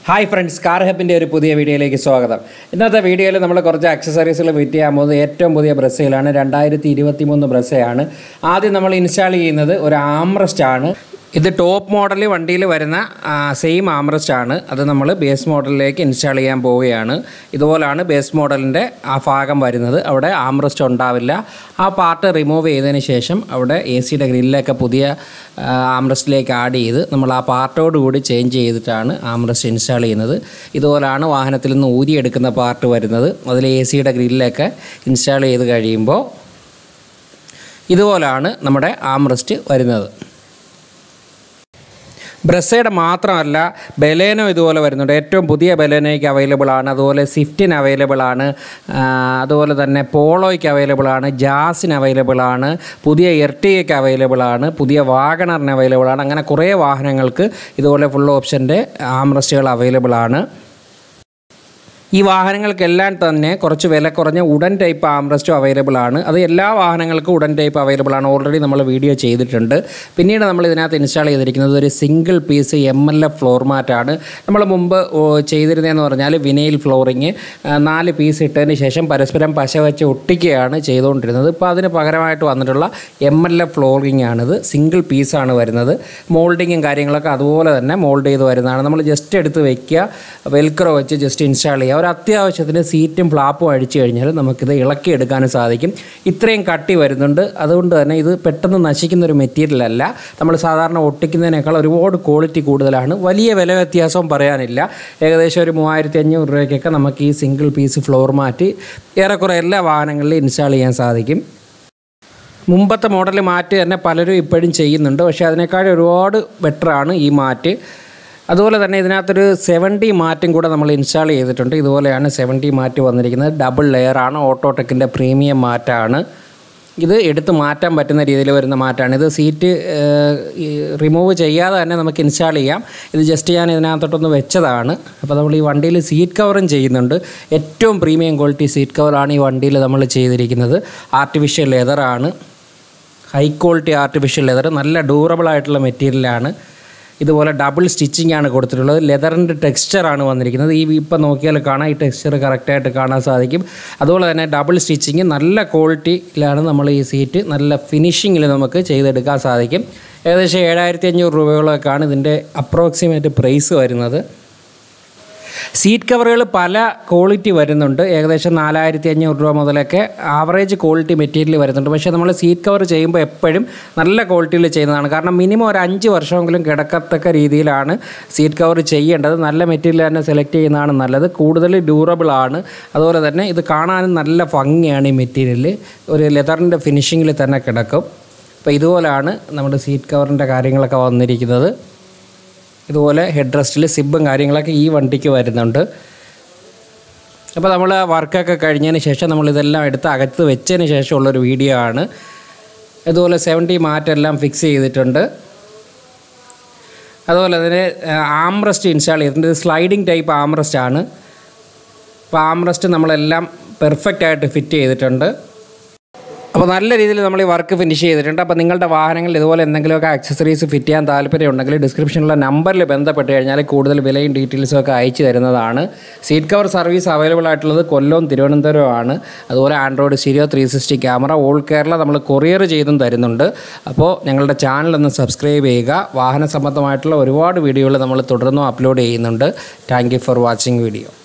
hi friends car ഹബിൻ്റെ ഒരു പുതിയ വീഡിയോയിലേക്ക് സ്വാഗതം ഇന്നത്തെ വീഡിയോയിൽ നമ്മൾ കുറച്ച് അക്സസറീസുകൾ ഫിറ്റ് ചെയ്യാൻ പോകുന്നത് ഏറ്റവും പുതിയ ബ്രസയിലാണ് രണ്ടായിരത്തി ഇരുപത്തി മൂന്ന് ബ്രസയാണ് ആദ്യം നമ്മൾ ഇൻസ്റ്റാൾ ചെയ്യുന്നത് ഒരു ആംറസ്റ്റ് ആണ് ഇത് ടോപ്പ് മോഡൽ വണ്ടിയിൽ വരുന്ന സെയിം ആംറസ്റ്റ് ആണ് അത് നമ്മൾ ബേസ് മോഡലിലേക്ക് ഇൻസ്റ്റാൾ ചെയ്യാൻ പോവുകയാണ് ഇതുപോലാണ് ബേസ് മോഡലിൻ്റെ ആ ഭാഗം വരുന്നത് അവിടെ ആംറസ്റ്റ് ഉണ്ടാവില്ല ആ പാർട്ട് റിമൂവ് ചെയ്തതിന് ശേഷം അവിടെ എ സിയുടെ ഗ്രില്ലൊക്കെ പുതിയ ആംറസ്റ്റിലേക്ക് ആഡ് ചെയ്ത് നമ്മൾ ആ പാർട്ടോട് കൂടി ചേഞ്ച് ചെയ്തിട്ടാണ് ആംറസ്റ്റ് ഇൻസ്റ്റാൾ ചെയ്യുന്നത് ഇതുപോലാണ് വാഹനത്തിൽ നിന്ന് ഊരിയെടുക്കുന്ന പാർട്ട് വരുന്നത് അതിൽ എ സിയുടെ ഗ്രില്ലൊക്കെ ഇൻസ്റ്റാൾ ചെയ്ത് കഴിയുമ്പോൾ ഇതുപോലാണ് നമ്മുടെ ആംറസ്റ്റ് വരുന്നത് ബ്രസയുടെ മാത്രമല്ല ബലേനോ ഇതുപോലെ വരുന്നുണ്ട് ഏറ്റവും പുതിയ ബലേനോയ്ക്ക് അവൈലബിൾ ആണ് അതുപോലെ സ്വിഫ്റ്റിന് അവൈലബിൾ ആണ് ആ, അതുപോലെ തന്നെ പോളോയ്ക്ക് അവൈലബിൾ ആണ് ജാസിന് അവൈലബിൾ ആണ് പുതിയ എർട്ടിയയ്ക്ക് അവൈലബിൾ ആണ് പുതിയ വാഗണറിന് അവൈലബിൾ ആണ് അങ്ങനെ കുറേ വാഹനങ്ങൾക്ക് ഇതുപോലെ ഫുൾ ഓപ്ഷൻ്റെ ആംറസ്റ്റുകൾ അവൈലബിൾ ആണ് ഈ വാഹനങ്ങൾക്കെല്ലാം തന്നെ കുറച്ച് വില കുറഞ്ഞ ഉടൻ ടൈപ്പ് ആംറസ്റ്റും അവൈലബിൾ ആണ് അത് എല്ലാ വാഹനങ്ങൾക്കും ഉടൻ ടൈപ്പ് അവൈലബിൾ ആണ് ഓൾറെഡി നമ്മൾ വീഡിയോ ചെയ്തിട്ടുണ്ട് പിന്നീട് നമ്മൾ ഇതിനകത്ത് ഇൻസ്റ്റാൾ ചെയ്തിരിക്കുന്നത് ഒരു single piece M L F floor മാറ്റാണ് നമ്മൾ മുമ്പ് ഓ, ചെയ്തിരുന്നതെന്ന് പറഞ്ഞാൽ വിനയിൽ ഫ്ലോറിങ് നാല് പീസ് ഇട്ടതിന് ശേഷം പരസ്പരം പശ വെച്ച് ഒട്ടിക്കുകയാണ് ചെയ്തുകൊണ്ടിരുന്നത് ഇപ്പോൾ അതിന് പകരമായിട്ട് വന്നിട്ടുള്ള എം എൽ എഫ് ഫ്ലോറിങ് ആണിത് സിംഗിൾ പീസാണ് വരുന്നത് മോൾഡിങ്ങും കാര്യങ്ങളൊക്കെ അതുപോലെ തന്നെ മോൾഡ് ചെയ്ത് വരുന്നതാണ് നമ്മൾ ജസ്റ്റ് എടുത്ത് വെക്കുക വെൽക്രോ വെച്ച് ജസ്റ്റ് ഇൻസ്റ്റാൾ ചെയ്യുക ഒരു അത്യാവശ്യത്തിന് സീറ്റും ഫ്ലാപ്പും അടിച്ചു കഴിഞ്ഞാൽ നമുക്കിത് ഇളക്കിയെടുക്കാനും സാധിക്കും ഇത്രയും കട്ടി വരുന്നുണ്ട് അതുകൊണ്ട് തന്നെ ഇത് പെട്ടെന്ന് നശിക്കുന്ന ഒരു മെറ്റീരിയൽ അല്ല നമ്മൾ സാധാരണ ഒട്ടിക്കുന്നതിനേക്കാൾ ഒരുപാട് ക്വാളിറ്റി കൂടുതലാണ് വലിയ വില വ്യത്യാസവും പറയാനില്ല ഏകദേശം ഒരു മൂവായിരത്തി അഞ്ഞൂറ് രൂപയ്ക്കൊക്കെ നമുക്ക് ഈ സിംഗിൾ പീസ് ഫ്ലോർ മാറ്റി ഏറെക്കുറെ എല്ലാ വാഹനങ്ങളിലും ഇൻസ്റ്റാൾ ചെയ്യാൻ സാധിക്കും മുമ്പത്തെ മോഡൽ മാറ്റ് തന്നെ പലരും ഇപ്പോഴും ചെയ്യുന്നുണ്ട് പക്ഷേ അതിനേക്കാൾ ഒരുപാട് ബെറ്ററാണ് ഈ മാറ്റ് അതുപോലെ തന്നെ ഇതിനകത്തൊരു സെവൻറ്റി മാറ്റും കൂടെ നമ്മൾ ഇൻസ്റ്റാൾ ചെയ്തിട്ടുണ്ട് ഇതുപോലെയാണ് സെവൻറ്റി മാറ്റ് വന്നിരിക്കുന്നത് ഡബിൾ ലെയറാണ് ഓട്ടോടെക്കിൻ്റെ പ്രീമിയം മാറ്റാണ് ഇത് എടുത്ത് മാറ്റാൻ പറ്റുന്ന രീതിയിൽ വരുന്ന മാറ്റാണ് ഇത് സീറ്റ് റിമൂവ് ചെയ്യാതെ തന്നെ നമുക്ക് ഇൻസ്റ്റാൾ ചെയ്യാം ഇത് ജസ്റ്റ് ഞാൻ ഇതിനകത്തോട്ടൊന്ന് വെച്ചതാണ് അപ്പോൾ നമ്മൾ ഈ വണ്ടിയിൽ സീറ്റ് കവറും ചെയ്യുന്നുണ്ട് ഏറ്റവും പ്രീമിയം ക്വാളിറ്റി സീറ്റ് കവറാണ് ഈ വണ്ടിയിൽ നമ്മൾ ചെയ്തിരിക്കുന്നത് ആർട്ടിഫിഷ്യൽ ലെതറാണ് ഹൈ ക്വാളിറ്റി ആർട്ടിഫിഷ്യൽ ലെതർ നല്ല ഡ്യൂറബിൾ ആയിട്ടുള്ള മെറ്റീരിയലാണ് ഇതുപോലെ ഡബിൾ സ്റ്റിച്ചിങ് ആണ് കൊടുത്തിട്ടുള്ളത് ലെതറിൻ്റെ ടെക്സ്ചറാണ് വന്നിരിക്കുന്നത് ഈ ഇപ്പം നോക്കിയാൽ കാണാം ഈ ടെക്സ്ചർ കറക്റ്റായിട്ട് കാണാൻ സാധിക്കും അതുപോലെ തന്നെ ഡബിൾ സ്റ്റിച്ചിങ് നല്ല ക്വാളിറ്റിയിലാണ് നമ്മൾ ഈ സീറ്റ് നല്ല ഫിനിഷിങ്ങിൽ നമുക്ക് ചെയ്തെടുക്കാൻ സാധിക്കും ഏകദേശം ഏഴായിരത്തി അഞ്ഞൂറ് രൂപകളൊക്കെയാണ് ഇതിൻ്റെ അപ്രോക്സിമേറ്റ് പ്രൈസ് വരുന്നത് സീറ്റ് കവറുകൾ പല ക്വാളിറ്റി വരുന്നുണ്ട് ഏകദേശം നാലായിരത്തി അഞ്ഞൂറ് രൂപ മുതലൊക്കെ ആവറേജ് ക്വാളിറ്റി മെറ്റീരിയൽ വരുന്നുണ്ട് പക്ഷേ നമ്മൾ സീറ്റ് കവർ ചെയ്യുമ്പോൾ എപ്പോഴും നല്ല ക്വാളിറ്റിയിൽ ചെയ്യുന്നതാണ് കാരണം മിനിമം ഒരു അഞ്ച് വർഷമെങ്കിലും കിടക്കത്തക്ക രീതിയിലാണ് സീറ്റ് കവർ ചെയ്യേണ്ടത് നല്ല മെറ്റീരിയൽ തന്നെ സെലക്ട് ചെയ്യുന്നതാണ് നല്ലത് കൂടുതൽ ഡ്യൂറബിൾ ആണ് അതുപോലെ തന്നെ ഇത് കാണാനും നല്ല ഭംഗിയാണ് ഈ മെറ്റീരിയൽ ഒരു ലെതറിൻ്റെ ഫിനിഷിങ്ങിൽ തന്നെ കിടക്കും അപ്പോൾ ഇതുപോലെയാണ് നമ്മുടെ സീറ്റ് കവറിൻ്റെ കാര്യങ്ങളൊക്കെ വന്നിരിക്കുന്നത് ഇതുപോലെ ഹെഡ് റെസ്റ്റിൽ സിബും കാര്യങ്ങളൊക്കെ ഈ വണ്ടിക്ക് വരുന്നുണ്ട് അപ്പോൾ നമ്മൾ വർക്കൊക്കെ കഴിഞ്ഞതിന് ശേഷം നമ്മൾ ഇതെല്ലാം എടുത്ത് അകത്ത് വെച്ചതിന് ശേഷമുള്ളൊരു വീഡിയോ ആണ് ഇതുപോലെ സെവൻറ്റി മാറ്റെല്ലാം ഫിക്സ് ചെയ്തിട്ടുണ്ട് അതുപോലെ തന്നെ ആംറസ്റ്റ് ഇൻസ്റ്റാൾ ചെയ്തിട്ടുണ്ട് ഇത് സ്ലൈഡിങ് ടൈപ്പ് ആംറസ്റ്റ് ആണ് അപ്പോൾ ആംറസ്റ്റ് നമ്മളെല്ലാം പെർഫെക്റ്റ് ആയിട്ട് ഫിറ്റ് ചെയ്തിട്ടുണ്ട് അപ്പോൾ നല്ല രീതിയിൽ നമ്മൾ ഈ വർക്ക് ഫിനിഷ് ചെയ്തിട്ടുണ്ട് അപ്പോൾ നിങ്ങളുടെ വാഹനങ്ങളിൽ ഇതുപോലെ എന്തെങ്കിലുമൊക്കെ ആക്സസറീസ് ഫിറ്റ് ചെയ്യാൻ താല്പര്യമുണ്ടെങ്കിൽ ഡിസ്ക്രിപ്ഷനിലുള്ള നമ്പറിൽ ബന്ധപ്പെട്ട് കഴിഞ്ഞാൽ കൂടുതൽ വിലയും ഡീറ്റെയിൽസും ഒക്കെ അയച്ചു തരുന്നതാണ് സീറ്റ് കവർ സർവീസ് അവൈലബിൾ ആയിട്ടുള്ളത് കൊല്ലവും തിരുവനന്തപുരമാണ് അതുപോലെ android stereo three sixty camera all Kerala നമ്മൾ കൊറിയർ ചെയ്തും തരുന്നുണ്ട് അപ്പോൾ ഞങ്ങളുടെ ചാനൽ ഒന്ന് സബ്സ്ക്രൈബ് ചെയ്യുക വാഹന സംബന്ധമായിട്ടുള്ള ഒരുപാട് വീഡിയോകൾ നമ്മൾ തുടർന്നും അപ്ലോഡ് ചെയ്യുന്നുണ്ട് thank you for watching video